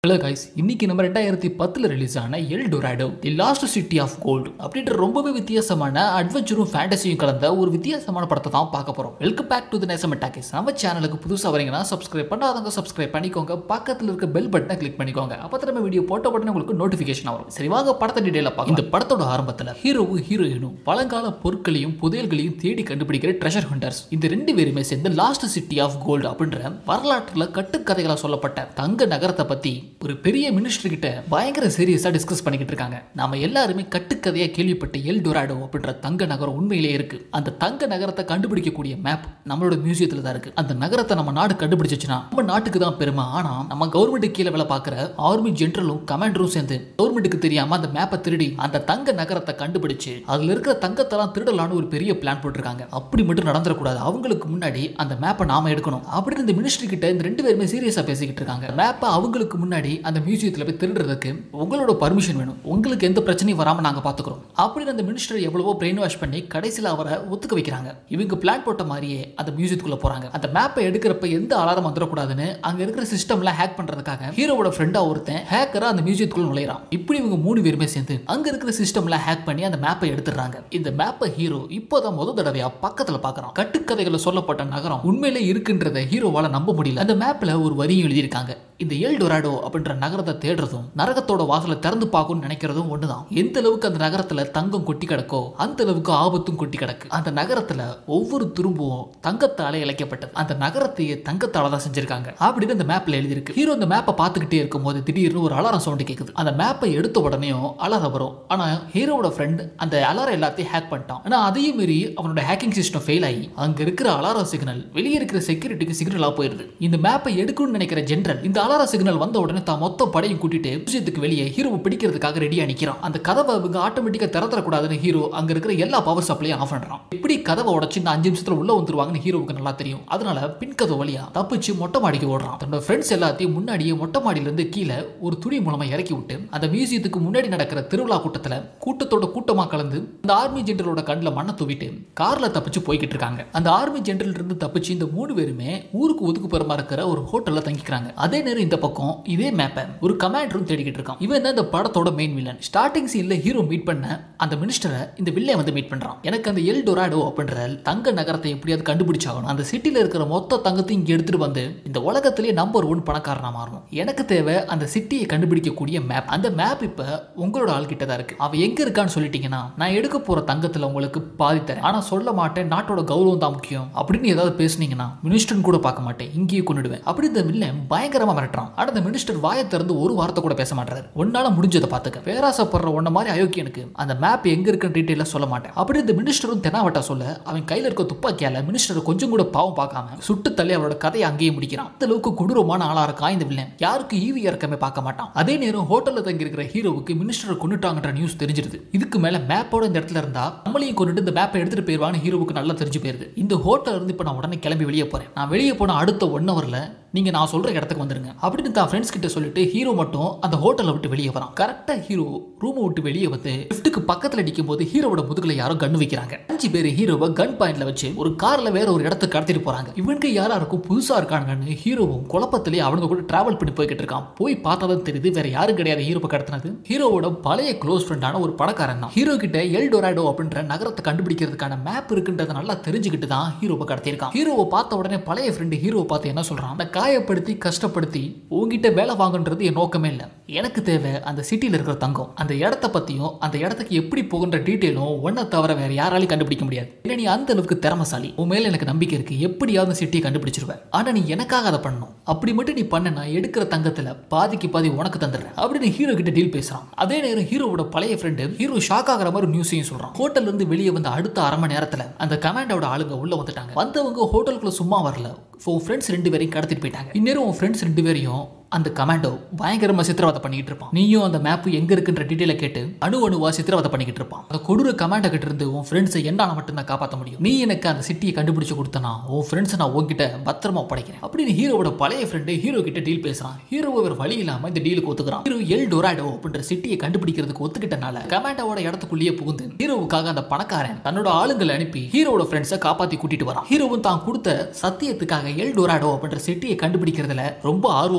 hello guys இன்னைக்கு நம்ம ரெண்டாயிரத்தி பத்தில் ரிலீஸ் ஆன El Dorado the lost city of gold அப்படின்ற ரொம்பவே வித்தியாசமான அட்வென்ச்சரும் ஃபேண்டசியும் கலந்த ஒரு வித்தியாசமான படத்தை தான் பார்க்க போகிறோம் வெல்கம் பேக் டு தி நேசம் டாக்கிஸ் நம்ம சேனலுக்கு புதுசாக வரீங்கன்னா சப்ஸ்கிரைப் பண்ணாதவங்க சப்ஸ்கிரைப் பண்ணிக்கோங்க பக்கத்தில் இருக்க பெல் பட்டனை கிளிக் பண்ணிக்கோங்க அப்போ தான் நம்ம வீடியோ போட்ட உடனே உங்களுக்கு நோட்டிஃபிகேஷன் வரும் சரி வாங்க படத்தை டீடைலாக பார்க்கலாம் இந்த படத்தோட ஆரம்பத்தில் ஹீரோவும் ஹீரோயினும் பழங்கால பொருட்களையும் புதையல்களையும் தேடி கண்டுபிடிக்கிற ட்ரெஷர் ஹண்டர்ஸ் இந்த ரெண்டு பேருமே சேர்ந்து லாஸ்ட் சிட்டி ஆஃப் கோல்டு அப்படின்ற வரலாற்றில் கட்டுக்கதைகளாக சொல்லப்பட்ட தங்க நகரத்தை பற்றி ஒரு பெரிய மினிஸ்டர் கிட்ட பயங்கர சீரியஸா டிஸ்கஸ் பண்ணிக்கிட்டு இருக்காங்க நாம எல்லாருமே கட்டுக்கதையா கேள்விப்பட்ட எல் டொராடோ அப்படின்ற தங்க நகரம் உண்மையிலேயே இருக்கு அந்த தங்க நகரத்தை கண்டுபிடிக்கக்கூடிய மேப் நம்மளோட மியூசியத்துல தான் இருக்கு அந்த நகரத்தை நம்ம நாடு கண்டுபிடிச்சிச்சுன்னா நம்ம நாட்டுக்கு தான் பெருமை ஆனா நம்ம கவர்மெண்ட் கீழே வேலை பார்க்குற ஆர்மி ஜெனரலும் கமாண்டரும் சேர்ந்து கவர்மெண்ட்டுக்கு தெரியாம அந்த மேப்பை திருடி அந்த தங்க நகரத்தை கண்டுபிடிச்சு அதுல இருக்கிற தங்கத்தெல்லாம் திருடலான்னு ஒரு பெரிய பிளான் போட்டிருக்காங்க அப்படி மட்டும் நடந்துடக்கூடாது அவங்களுக்கு முன்னாடி அந்த மேப்பை நாம எடுக்கணும் அப்படின்னு இந்த மினிஸ்ட்ரி கிட்ட இந்த ரெண்டு பேருமே சீரியஸா பேசிக்கிட்டு இருக்காங்க மேப்பை அவங்களுக்கு முன்னாடி அந்த மியூசியத்தில் போய் திருடுறதுக்கு உங்களோட பர்மிஷன் வேணும் உங்களுக்கு எந்த பிரச்சனையும் வராமல் நாங்கள் பார்த்துக்குறோம் அப்படின்னு அந்த மினிஸ்டர் எவ்வளவோ பிரெயின் வாஷ் பண்ணி கடைசியில் அவரை ஒத்துக்க வைக்கிறாங்க இவங்க பிளான் போட்ட மாதிரியே அந்த மியூசியத்துக்குள்ள போறாங்க அந்த மேப்பை எடுக்கிறப்ப எந்த அலாரம் வந்துடக்கூடாதுன்னு அங்க இருக்கிற சிஸ்டம்ல ஹேக் பண்றதுக்காக ஹீரோவோட ஃப்ரெண்டா ஒருத்தன் ஹேக்கரா அந்த மியூசியத்துக்குள்ள நுழையிறான் இப்படி இவங்க மூணு பேருமே சேர்ந்து அங்க இருக்கிற சிஸ்டம்ல ஹேக் பண்ணி அந்த மேப்பை எடுத்துடுறாங்க இந்த மேப்பை ஹீரோ இப்போதான் முத தடவையா பக்கத்துல பாக்குறான் கட்டுக்கதைகளை சொல்லப்பட்ட நகரம் உண்மையிலே இருக்குன்றத ஹீரோவால நம்ப முடியல அந்த மேப்ல ஒரு வரியும் எழுதியிருக்காங்க இந்த எல் டொராடோ அப்படின்ற நகரத்தை தேடுறதும் நரகத்தோட வாசலை திறந்து பார்க்கணும்னு நினைக்கிறதும் ஒண்ணுதான் எந்த அளவுக்கு அந்த நகரத்துல தங்கம் கொட்டி கிடக்கோ அந்த அளவுக்கு ஆபத்தும் கொட்டி கிடக்கு அந்த நகரத்துல ஒவ்வொரு துரும்பும் தங்கத்தால இழைக்கப்பட்டது அந்த நகரத்தையே தங்கத்தால தான் செஞ்சிருக்காங்க அப்படின்னு அந்த மேப்ல எழுதியிருக்கு ஹீரோ அந்த மேப்பை பார்த்துக்கிட்டே இருக்கும்போது திடீர்னு ஒரு அலாரம் சவுண்ட் கேக்குது அந்த மேப்பை எடுத்த உடனேயும் அலாரம் வரும் ஆனா ஹீரோவோட ஃப்ரெண்ட் அந்த அலாரம் எல்லாத்தையும் ஹேக் பண்ணிட்டான் ஆனா அதையும் மீறி அவனோட ஹேக்கிங் சிஸ்டம் ஃபெயில் ஆகி அங்க இருக்கிற அலாரம் சிக்னல் வெளியே இருக்கிற செக்யூரிட்டிக்கு சிக்னலா போயிருது இந்த மேப்பை எடுக்கணும்னு நினைக்கிற ஜெனரல் இந்த அலாரம் சிக்னல் வந்த உடனே தான் மொத்த படையும் கூட்டிட்டு மியூசியத்துக்கு வெளியே ஹீரோவை பிடிக்கிறதுக்காக ரெடியா நிக்கிறான் அந்த கதவை அவங்க ஆட்டோமேட்டிக்கா திறத்தரக்கூடாதுன்னு ஹீரோ அங்க இருக்கிற எல்லா பவர் சப்ளையும் ஆஃப் பண்றான் எப்படி கதவை உடச்சு இந்த அஞ்சு நிமிஷத்துல உள்ள வந்துருவாங்கன்னு ஹீரோவுக்கு நல்லா தெரியும் அதனால பின் கதவு வழியா தப்பிச்சு மொட்டை மாடிக்கு ஓடுறான் தன்னோட ஃப்ரெண்ட்ஸ் எல்லாத்தையும் முன்னாடியே மொட்டை மாடியில இருந்து கீழே ஒரு துணி மூலமா இறக்கி விட்டு அந்த மியூசியத்துக்கு முன்னாடி நடக்கிற திருவிழா கூட்டத்துல கூட்டத்தோட கூட்டமா கலந்து அந்த ஆர்மி ஜெனரலோட கண்ணில் மண்ணை தூவிட்டு கார்ல தப்பிச்சு போய்கிட்டு இருக்காங்க அந்த ஆர்மி ஜெனரல் இருந்து தப்பிச்சு இந்த மூணு பேருமே ஊருக்கு ஒதுக்குப்புறமா இருக்கிற ஒரு ஹோட்டல்ல தங்கிக்கிறாங்க அதே நேரம் இந்த பக்கம் இதே மேப்பை ஒரு கமாண்டரும் தேடிக்கிட்டு இருக்கான் இவன் தான் இந்த படத்தோட மெயின் வில்லன் ஸ்டார்டிங் சீன்ல ஹீரோ மீட் பண்ண அந்த மினிஸ்டரை இந்த வில்லை வந்து மீட் பண்றான் எனக்கு அந்த எல் டொராடோ அப்படின்ற தங்க நகரத்தை எப்படியாவது கண்டுபிடிச்சாகணும் அந்த சிட்டில இருக்கிற மொத்த தங்கத்தையும் இங்க எடுத்துட்டு வந்து இந்த உலகத்திலேயே நம்பர் ஒன் பணக்காரனா மாறணும் எனக்கு தேவை அந்த சிட்டியை கண்டுபிடிக்கக்கூடிய மேப் அந்த மேப் இப்ப உங்களோட ஆள்கிட்ட தான் இருக்கு அவன் எங்க இருக்கான்னு சொல்லிட்டீங்கன்னா நான் எடுக்க போற தங்கத்துல உங்களுக்கு பாதி தரேன் ஆனா சொல்ல மாட்டேன் நாட்டோட கௌரவம் தான் முக்கியம் அப்படின்னு ஏதாவது பேசுனீங்கன்னா மினிஸ்டர்னு கூட பார்க்க மாட்டேன் இங்கேயே கொண்டுடுவேன் அப்படி இந்த வில்லன் பயங்கரமா மிரட்டுறான் ஆனா இந்த மினிஸ்டர் வாயை திறந்து ஒரு வார்த்தை கூட பேச மாட்டாரு உன்னால முடிஞ்சதை பார்த்துக்க பேராசப்படுற உன்ன மாதிரி அயோக்கியனுக்கு அந்த மேப் எங்க இருக்குன்னு டீட்டெயிலாக சொல்ல மாட்டேன் அப்படி இந்த மினிஸ்டரும் தெனாவட்டா சொல்ல அவன் கையில இருக்க துப்பாக்கியால மினிஸ்டர் கொஞ்சம் கூட பாவம் பார்க்காம சுட்டு தள்ளி அவரோட கதையை அங்கேயே முடிக்கிறான் அந்த அளவுக்கு கொடூரமான ஆளா இருக்கான் இந்த வில்லன் யாருக்கு ஈவி இறக்கமே பார்க்க மாட்டான் அதே நேரம் ஹோட்டல்ல தங்கி இருக்கிற ஹீரோவுக்கு மினிஸ்டரை கொண்டுட்டாங்கன்ற நியூஸ் தெரிஞ்சிருது இதுக்கு மேல மேப்போட இந்த இடத்துல இருந்தா நம்மளையும் கொண்டுட்டு இந்த மேப்பை எடுத்துட்டு போயிருவான்னு ஹீரோவுக்கு நல்லா தெரிஞ்சு போயிருது இந்த ஹோட்டல் இருந்து இப்போ நான் உடனே கிளம்பி வெளியே போறேன் நான் வெளியே போன அடுத்த ஒன் ஹவர்ல நீங்க நான் சொல்ற இடத்துக்கு வந்துருங்க அப்படின்னு தான் ஃப்ரெண்ட்ஸ் கிட்ட சொல்லிட்டு ஹீரோ மட்டும் அந்த ஹோட்டலை விட்டு வெளியே வரான் கரெக்டா ஹீரோ ரூமை விட்டு வெளியே வந்து லிஃப்ட்டுக்கு பக்கத்துல அடிக்கும் போது ஹீரோவோட முதுகுல யாரோ கன் வைக்கிறாங்க அஞ்சு பேர் ஹீரோவை கன் பாயிண்ட்ல வச்சு ஒரு கார்ல வேற ஒரு இடத்துக்கு கடத்திட்டு போறாங்க இவனுக்கு யாரா இருக்கும் புதுசா இருக்கானுங்கன்னு ஹீரோவும் குழப்பத்திலே அவனுங்க கூட டிராவல் பண்ணி போய்கிட்டு இருக்கான் போய் பார்த்ததான் தெரியுது வேற யாரும் கிடையாது ஹீரோவை கடத்தினது ஹீரோவோட பழைய க்ளோஸ் ஃப்ரெண்டான ஒரு பணக்காரன் தான் ஹீரோ கிட்ட எல் டொராடோ அப்படின்ற நகரத்தை கண்டுபிடிக்கிறதுக்கான மேப் இருக்குன்றத நல்லா தெரிஞ்சுக்கிட்டு தான் ஹீரோவை கடத்திருக்கான் ஹீரோவை பார்த்த உடனே பழைய ஃப்ரெண்டு ஹீரோவை பார்த்து என்ன சொல்றான் "நான் காயப்படுத்தி கஷ்டப்படுத்தி உங்ககிட்ட வேலை வாங்குன்றது என் நோக்கமே இல்லை எனக்கு தேவை அந்த சிட்டியில் இருக்கிற தங்கம் அந்த இடத்த பற்றியும் அந்த இடத்துக்கு எப்படி போகுன்ற டீட்டெயிலும் ஒன்றை தவிர வேற யாராலையும் கண்டுபிடிக்க முடியாது இல்லை நீ அந்த அளவுக்கு திறமசாலி உன் மேல எனக்கு நம்பிக்கை இருக்கு எப்படியாவது சிட்டியை கண்டுபிடிச்சிருவேன் ஆனால் நீ எனக்காக அதை பண்ணணும் அப்படி மட்டும் நீ பண்ண நான் எடுக்கிற தங்கத்தில் பாதிக்கு பாதி உனக்கு தந்துடுறேன் அப்படின்னு ஹீரோ கிட்ட டீல் பேசுறான் அதே நேரம் ஹீரோவோட பழைய ஃப்ரெண்டு ஹீரோ ஷாக் ஆகிற மாதிரி நியூஸையும் சொல்றான் ஹோட்டல்ல இருந்து வெளியே வந்த அடுத்த அரை மணி நேரத்தில் அந்த கமாண்டோட ஆளுங்க உள்ள வந்துட்டாங்க வந்தவங்க ஹோட்டலுக்குள்ள சும்மா வரல உன் ஃப்ரெண்ட்ஸ் ரெண்டு பேரையும் கடத்திட்டு போயிட்டாங்க இந்நேரம் உன் ஃப்ரெண்ட்ஸ் ரெண்டு பேரையும் அந்த கமாண்டோ பயங்கரமா சித்திரவதை பண்ணிக்கிட்டு இருப்பான் நீயும் அந்த மேப் எங்க இருக்குன்ற டீட்டெயில கேட்டு அணு அணுவா சித்திரவதை பண்ணிக்கிட்டு இருப்பான் அந்த கொடூர கமாண்டோ கிட்ட இருந்து உன் ஃப்ரெண்ட்ஸை என்னால மட்டும்தான் காப்பாற்ற முடியும் நீ எனக்கு அந்த சிட்டியை கண்டுபிடிச்சு கொடுத்தனா உன் ஃப்ரெண்ட்ஸை நான் உன்கிட்ட பத்திரமா ஒப்படைக்கிறேன் அப்படின்னு ஹீரோவோட பழைய ஃப்ரெண்டு ஹீரோ கிட்ட டீல் பேசுறான் ஹீரோ ஒரு வழி இல்லாம இந்த டீலுக்கு ஒத்துக்கிறான் ஹீரோ எல் டொராடோ அப்படின்ற சிட்டியை கண்டுபிடிக்கிறதுக்கு ஒத்துக்கிட்டனால கமாண்டோவோட இடத்துக்குள்ளேயே புகுந்து ஹீரோவுக்காக அந்த பணக்காரன் தன்னோட ஆளுங்களை அனுப்பி ஹீரோவோட ஃப்ரெண்ட்ஸை காப்பாத்தி கூட்டிட்டு வரான் ஹீரோவும் தான் கொடுத்த சத்தியத்துக்காக எல் டொராடோ அப்படின்ற சிட்டியை கண்டுபிடிக்கிறதுல ரொம்ப ஆர்வமா இருக்கான்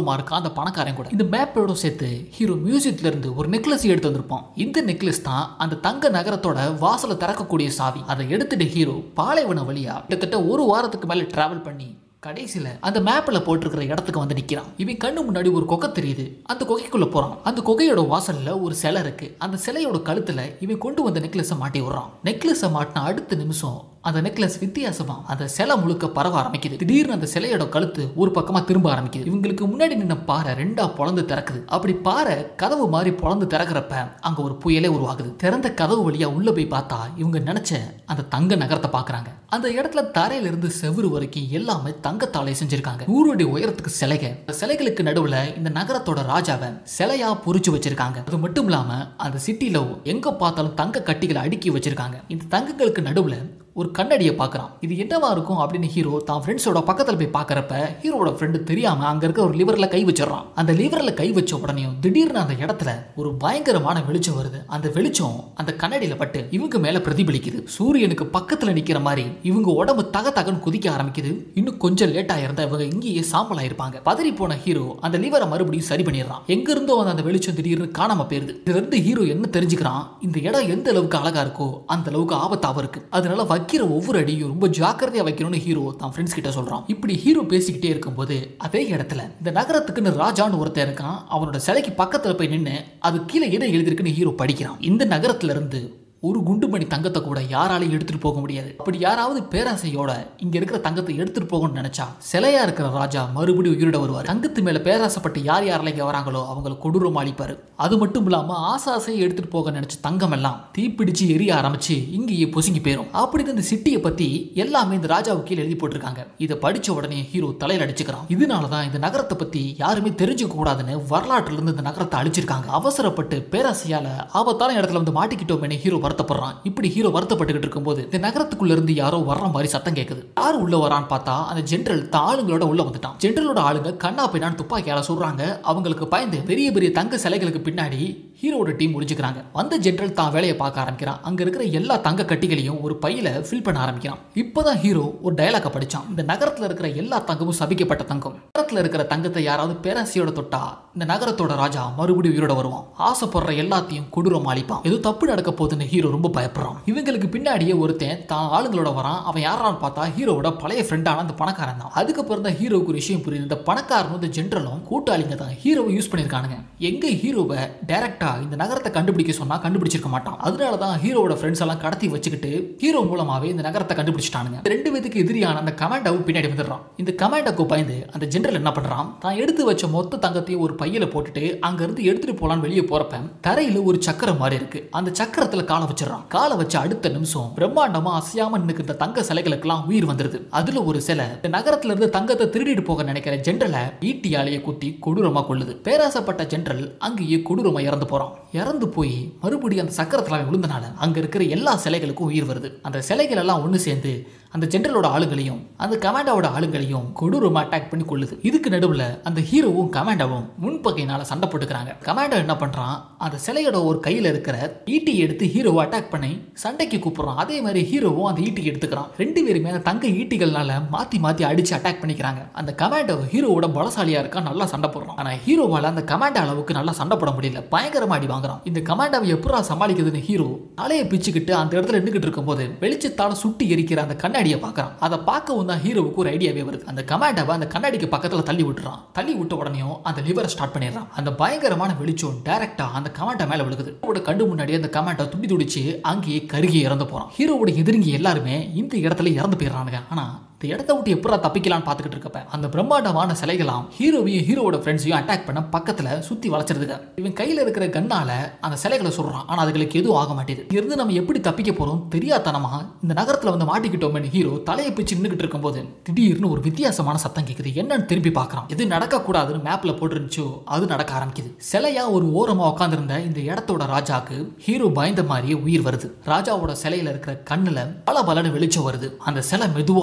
அந்த பணக்காரன் கூட இந்த மேப்போட சேர்த்து ஹீரோ மியூசியத்துல இருந்து ஒரு நெக்லஸ் எடுத்து வந்திருப்பான் இந்த நெக்லஸ் தான் அந்த தங்க நகரத்தோட வாசலை திறக்கக்கூடிய சாவி அதை எடுத்துட்டு ஹீரோ பாலைவன வழியா கிட்டத்தட்ட ஒரு வாரத்துக்கு மேல டிராவல் பண்ணி கடைசியில் அந்த மேப்பில் போட்டிருக்கிற இடத்துக்கு வந்து நிற்கிறான் இவன் கண்ணு முன்னாடி ஒரு குகை தெரியுது அந்த குகைக்குள்ள போறான் அந்த குகையோட வாசல்ல ஒரு சிலை இருக்கு அந்த சிலையோட கழுத்துல இவன் கொண்டு வந்த நெக்லஸை மாட்டி விடுறான் நெக்லஸை மாட்டின அடுத்த நிமிஷம் அந்த நெக்லஸ் வித்தியாசமா அந்த சிலை முழுக்க பரவ ஆரம்பிக்குது திடீர்னு அந்த சிலையோட கழுத்து ஒரு பக்கமா திரும்ப ஆரம்பிக்குது இவங்களுக்கு முன்னாடி நின்ன பாறை ரெண்டா பொளந்து திறக்குது அப்படி பாறை கதவு மாதிரி பொளந்து திறக்கிறப்ப அங்க ஒரு புயலே உருவாகுது திறந்த கதவு வழியா உள்ள போய் பார்த்தா இவங்க நினைச்ச அந்த தங்க நகரத்தை பாக்குறாங்க அந்த இடத்துல தரையில இருந்து செவுரு வரைக்கும் எல்லாமே தங்கத்தாலே செஞ்சிருக்காங்க நூறு அடி உயரத்துக்கு சிலைக அந்த சிலைகளுக்கு நடுவுல இந்த நகரத்தோட ராஜாவை சிலையா பொறிச்சு வச்சிருக்காங்க அது மட்டும் இல்லாம அந்த சிட்டில எங்க பார்த்தாலும் தங்க கட்டிகளை அடுக்கி வச்சிருக்காங்க இந்த தங்கங்களுக்கு நடுவுல ஒரு கண்ணாடியை பார்க்குறான் இது என்னவா இருக்கும் அப்படின்னு ஹீரோ தான் ஃப்ரெண்ட்ஸோட பக்கத்தில் போய் பார்க்குறப்ப ஹீரோட ஃப்ரெண்டு தெரியாம அங்கே இருக்க ஒரு லிவரில் கை வச்சிடறான் அந்த லிவரில் கை வச்ச உடனேயும் திடீர்னு அந்த இடத்துல ஒரு பயங்கரமான வெளிச்சம் வருது அந்த வெளிச்சம் அந்த கண்ணாடியில் பட்டு இவங்க மேலே பிரதிபலிக்குது சூரியனுக்கு பக்கத்தில் நிற்கிற மாதிரி இவங்க உடம்பு தக தகன்னு குதிக்க ஆரம்பிக்குது இன்னும் கொஞ்சம் லேட்டாக இருந்தால் இவங்க இங்கேயே சாம்பல் ஆயிருப்பாங்க பதறி போன ஹீரோ அந்த லிவரை மறுபடியும் சரி பண்ணிடுறான் எங்க இருந்தோ வந்த அந்த வெளிச்சம் திடீர்னு காணாம போயிருது இதுல இருந்து ஹீரோ என்ன தெரிஞ்சுக்கிறான் இந்த இடம் எந்த அளவுக்கு அழகா இருக்கோ அந்த அளவுக்கு ஆபத்தாவும் இருக்கு அதனால வைக்கிற ஒவ்வொரு அடியும் ரொம்ப ஜாக்கிரதையா வைக்கணும்னு ஹீரோ தான் ஃப்ரெண்ட்ஸ் கிட்ட சொல்றான் இப்படி ஹீரோ பேசிக்கிட்டே இருக்கும்போது அதே இடத்துல இந்த நகரத்துக்குன்னு ராஜான்னு ஒருத்தன் இருக்கான் அவனோட சிலைக்கு பக்கத்துல போய் நின்று அது கீழே என்ன எழுதிருக்குன்னு ஹீரோ படிக்கிறான் இந்த நகரத்துல இருந்து ஒரு குண்டுமணி தங்கத்தை கூட யாராலையும் எடுத்துட்டு போக முடியாது அப்படி யாராவது பேராசையோட இங்க இருக்கிற தங்கத்தை எடுத்துட்டு போகணும்னு நினைச்சா சிலையா இருக்கிற ராஜா மறுபடியும் உயிரிட வருவார் தங்கத்து மேல பேராசைப்பட்டு யார் யாரெல்லாம் இங்க வராங்களோ அவங்களை கொடூரமா அழிப்பாரு அது மட்டும் இல்லாம ஆசாசையை எடுத்துட்டு போக நினைச்ச தங்கம் எல்லாம் தீப்பிடிச்சு எரிய ஆரம்பிச்சு இங்கேயே பொசுங்கி போயிரும் அப்படி இந்த சிட்டியை பத்தி எல்லாமே இந்த ராஜாவுக்கு கீழே எழுதி போட்டிருக்காங்க இதை படிச்ச உடனே ஹீரோ தலையில அடிச்சுக்கிறான் இதனாலதான் இந்த நகரத்தை பத்தி யாருமே தெரிஞ்சுக்க கூடாதுன்னு வரலாற்றுல இருந்து இந்த நகரத்தை அழிச்சிருக்காங்க அவசரப்பட்டு பேராசையால ஆபத்தான இடத்துல வந்து மாட்டிக்கிட்டோமே ஹீரோ வருத்தப்படுறான் இப்படி ஹீரோ வருத்தப்பட்டுக்கிட்டு இருக்கும்போது இந்த நகரத்துக்குள்ள இருந்து யாரோ வர்ற மாதிரி சத்தம் கேட்குது யார் உள்ள வரான்னு பார்த்தா அந்த ஜென்ரல் தான் ஆளுங்களோட உள்ள வந்துட்டான் ஜென்ரலோட ஆளுங்க கண்ணா பின்னான்னு துப்பாக்கியால சொல்றாங்க அவங்களுக்கு பயந்து பெரிய பெரிய தங்க சிலைகளுக்கு பின்னாடி ஹீரோட டீம் ஒளிஞ்சுக்கிறாங்க வந்த ஜென்ரல் தான் வேலையை பார்க்க ஆரம்பிக்கிறான் அங்க இருக்கிற எல்லா தங்க கட்டிகளையும் ஒரு பையில ஃபில் பண்ண ஆரம்பிக்கிறான் இப்பதான் ஹீரோ ஒரு டயலாக படிச்சான் இந்த நகரத்துல இருக்கிற எல்லா தங்கமும் சபிக்கப்பட்ட தங்கம் நகரத்துல இருக்கிற தங்கத்தை யாராவது பேராசியோட தொட்டா இந்த நகரத்தோட ராஜா மறுபடியும் உயிரோட வருவான் ஆசைப்படுற எல்லாத்தையும் கொடூரமா அழிப்பான் ஏதோ தப்பு நடக்க போகுதுன்னு ஹீரோ ரொம்ப பயப்படுறான் இவங்களுக்கு பின்னாடியே ஒருத்தன் தான் ஆளுங்களோட வரான் அவன் யாரான்னு பார்த்தா ஹீரோவோட பழைய ஃப்ரெண்டான அந்த பணக்காரன் தான் அதுக்கப்புறம் தான் ஹீரோவுக்கு ஒரு விஷயம் புரியுது இந்த பணக்காரனும் இந்த ஜென்ரலும் கூட்டாளிங்க தான் ஹீரோவை யூஸ் பண்ணியிருக்கானுங்க எங்க ஹீரோவை டைரக்டா இந்த நகரத்தை கண்டுபிடிக்க சொன்னா கண்டுபிடிச்சிருக்க மாட்டான் அதனால தான் ஹீரோவோட ஃப்ரெண்ட்ஸ் எல்லாம் கடத்தி வச்சுக்கிட்டு ஹீரோ மூலமாவே இந்த நகரத்தை கண்டுபிடிச்சிட்டானுங்க ரெண்டு பேத்துக்கு எதிரியான அந்த கமாண்டாவும் பின்னாடி வந்துடுறான் இந்த கமாண்டாக்கு பயந்து அந்த ஜென்ரல் என்ன பண்றான் தான் எடுத்து வச்ச மொத்த தங்கத்தையும் ஒரு பையில போட்டுட்டு அங்க இருந்து எடுத்துட்டு போலான்னு வெளியே போறப்ப தரையில ஒரு சக்கரம் மாதிரி இருக்கு அந்த சக்கரத்துல காலை வச்சிடறான் காலை வச்ச அடுத்த நிமிஷம் பிரம்மாண்டமா அசையாம நின்னுக்கிற தங்க சிலைகளுக்கெல்லாம் உயிர் வந்துருது அதுல ஒரு சிலை இந்த நகரத்துல இருந்து தங்கத்தை திருடிட்டு போக நினைக்கிற ஜென்ரலை ஈட்டியாலேயே குத்தி கொடூரமா கொள்ளுது பேராசப்பட்ட ஜென்ரல் அங்கேயே கொடூரமா இறந்து போறான் இறந்து போய் மறுபடியும் அந்த சக்கரத்துல அவன் விழுந்தனால அங்க இருக்கிற எல்லா சிலைகளுக்கும் உயிர் வருது அந்த சிலைகள் எல்லாம் ஒண்ணு சேர்ந்து அந்த ஜென்ரலோட ஆளுங்களையும் அந்த கமாண்டாவோட ஆளுங்களையும் கொடூரமா அட்டாக் பண்ணி கொள்ளுது இதுக்கு நடுவுல அந்த ஹீரோவும் கமாண்டாவும் முன்பகையினால சண்டை போட்டுக்கிறாங்க கமாண்டோ என்ன பண்றான் அந்த சிலையோட ஒரு கையில இருக்கிற ஈட்டி எடுத்து ஹீரோவை அட்டாக் பண்ணி சண்டைக்கு கூப்பிடுறான் அதே மாதிரி ஹீரோவும் அந்த ஈட்டி எடுத்துக்கிறான் ரெண்டு பேருமே அந்த தங்க ஈட்டிகள்னால மாத்தி மாத்தி அடிச்சு அட்டாக் பண்ணிக்கிறாங்க அந்த கமாண்டோ ஹீரோவோட பலசாலியா இருக்கா நல்லா சண்டை போடுறான் ஆனா ஹீரோவால அந்த கமாண்டோ அளவுக்கு நல்லா சண்டை போட முடியல பயங்கரமா அடி வாங்குறான் இந்த கமாண்டாவை எப்படா சமாளிக்குதுன்னு ஹீரோ தலையை பிச்சுக்கிட்டு அந்த இடத்துல நின்றுகிட்டு இருக்கும்போது வெளிச்சத்தால சுட்டி எரிக்கிற அந்த கண்ணாடியை பார்க்கறான் அதை பார்க்கவும் தான் ஹீரோவுக்கு ஒரு ஐடியாவே வருது அந்த கமாண்டாவை அந்த கண்ணாடிக்கு பக்கத்துல தள்ளி விட்டுறான் தள்ளி விட்ட உடனேயும் அந்த லிவரை ஸ்டார்ட் பண்ணிடுறான் அந்த பயங்கரமான வெளிச்சம் டைரக்டா அந்த கமாண்டா மேல விழுகுது ஹீரோவோட கண்டு முன்னாடி அந்த கமாண்டா துடி துடிச்சு அங்கேயே கருகி இறந்து போறான் ஹீரோவோட எதிரிங்க எல்லாருமே இந்த இடத்துல இறந்து போயிடுறானுங்க ஆனா இந்த இடத்த விட்டு எப்படா தப்பிக்கலாம்னு பார்த்துக்கிட்டு இருக்கப்ப அந்த பிரம்மாண்டமான சிலைகளாம் ஹீரோவையும் ஹீரோவோட ஃப்ரெண்ட்ஸையும் அட்டாக் பண்ண பக்கத்துல சுத்தி வளைச்சிருதுங்க இவன் கையில இருக்கிற கண்ணால அந்த சிலைகளை சொல்றான் ஆனா அதுகளுக்கு எதுவும் ஆக மாட்டேது இருந்து நம்ம எப்படி தப்பிக்க போறோம் தெரியாதனமா இந்த நகரத்துல வந்து மாட்டிக்கிட்டோம்னு ஹீரோ தலையை பிச்சு நின்றுகிட்டு இருக்கும்போது திடீர்னு ஒரு வித்தியாசமான சத்தம் கேக்குது என்னன்னு திரும்பி பார்க்கறான் எது நடக்க கூடாதுன்னு மேப்ல போட்டுருந்துச்சோ அது நடக்க ஆரம்பிக்குது சிலையா ஒரு ஓரமா உட்காந்துருந்த இந்த இடத்தோட ராஜாக்கு ஹீரோ பயந்த மாதிரியே உயிர் வருது ராஜாவோட சிலையில இருக்கிற கண்ணுல பல பலன்னு வெளிச்சம் வருது அந்த சிலை மெதுவா அப்படி எந்திரிச்சு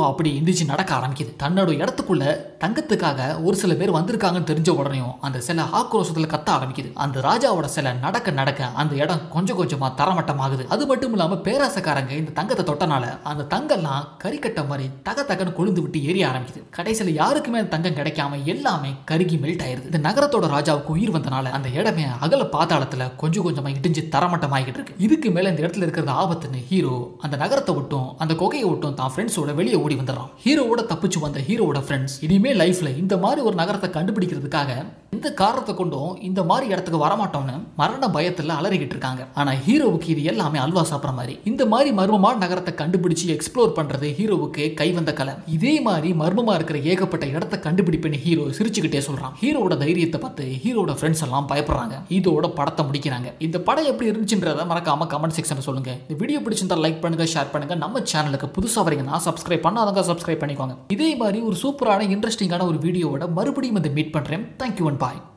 இடிச்சு நடக்க ஆரம்பிக்குது தன்னோட இடத்துக்குள்ள தங்கத்துக்காக ஒரு சில பேர் வந்திருக்காங்கன்னு தெரிஞ்ச உடனேயும் அந்த சிலை ஆக்ரோஷத்துல கத்த ஆரம்பிக்குது அந்த ராஜாவோட சிலை நடக்க நடக்க அந்த இடம் கொஞ்சம் கொஞ்சமா தரமட்டமாகுது அது மட்டும் இல்லாம பேராசக்காரங்க இந்த தங்கத்தை தொட்டனால அந்த தங்கம்லாம் கறிக்கட்ட மாதிரி தக தகன்னு கொழுந்து விட்டு எரிய ஆரம்பிக்குது கடைசியில யாருக்குமே அந்த தங்கம் கிடைக்காம எல்லாமே கருகி மெல்ட் ஆயிருது இந்த நகரத்தோட ராஜாவுக்கு உயிர் வந்தனால அந்த இடமே அகல பாதாளத்துல கொஞ்சம் கொஞ்சமா இடிஞ்சு தரமட்டமாகிட்டு இருக்கு இதுக்கு மேல இந்த இடத்துல இருக்கிறது ஆபத்துன்னு ஹீரோ அந்த நகரத்தை விட்டும் அந்த குகையை விட்டும் தான் ஃப்ரெண்ட்ஸோட வெளியே ஓடி வந்துடுறான் ஹீரோவோட தப்பிச்சு வந்த ஹீரோவோட ஃப்ரெண்ட்ஸ் இனிமே லைஃப்ல இந்த மாதிரி ஒரு நகரத்தை கண்டுபிடிக்கிறதுக்காக இந்த காரணத்தை கொண்டும் இந்த மாதிரி இடத்துக்கு வரமாட்டோம்னு மரண பயத்துல அலறிக்கிட்டு இருக்காங்க ஆனா ஹீரோவுக்கு இது எல்லாமே அல்வா சாப்பிட்ற மாதிரி இந்த மாதிரி மர்மமான நகரத்தை கண்டுபிடிச்சு எக்ஸ்ப்ளோர் பண்றது ஹீரோவுக்கு கை வந்த கலை இதே மாதிரி மர்மமா இருக்கிற ஏகப்பட்ட இடத்தை கண்டுபிடிப்பேன்னு ஹீரோ சிரிச்சுக்கிட்டே சொல்றான் ஹீரோவோட தைரியத்தை பார்த்து ஹீரோட ஃப்ரெண்ட்ஸ் எல்லாம் பயப்படுறாங்க இதோட படத்தை முடிக்கிறாங்க இந்த படம் எப்படி இருந்துச்சுன்றத மறக்காம கமெண்ட் செக்ஷன்ல சொல்லுங்க இந்த வீடியோ பிடிச்சிருந்தா லைக் பண்ணுங்க ஷேர் பண்ணுங்க நம்ம சேனலுக்கு புதுசா வரீங்கன்னா சப்ஸ்கிரைப் பண்ணாதவங்க சப்ஸ்கிரைப் பண்ணிக்கோங்க இதே மாதிரி ஒரு சூப்பரான இன்ட்ரெஸ்டிங்கான ஒரு வீடியோவோட மறுபடியும் வந்து மீட் பண்றேன் தேங்க்யூ அண்ட் பாய்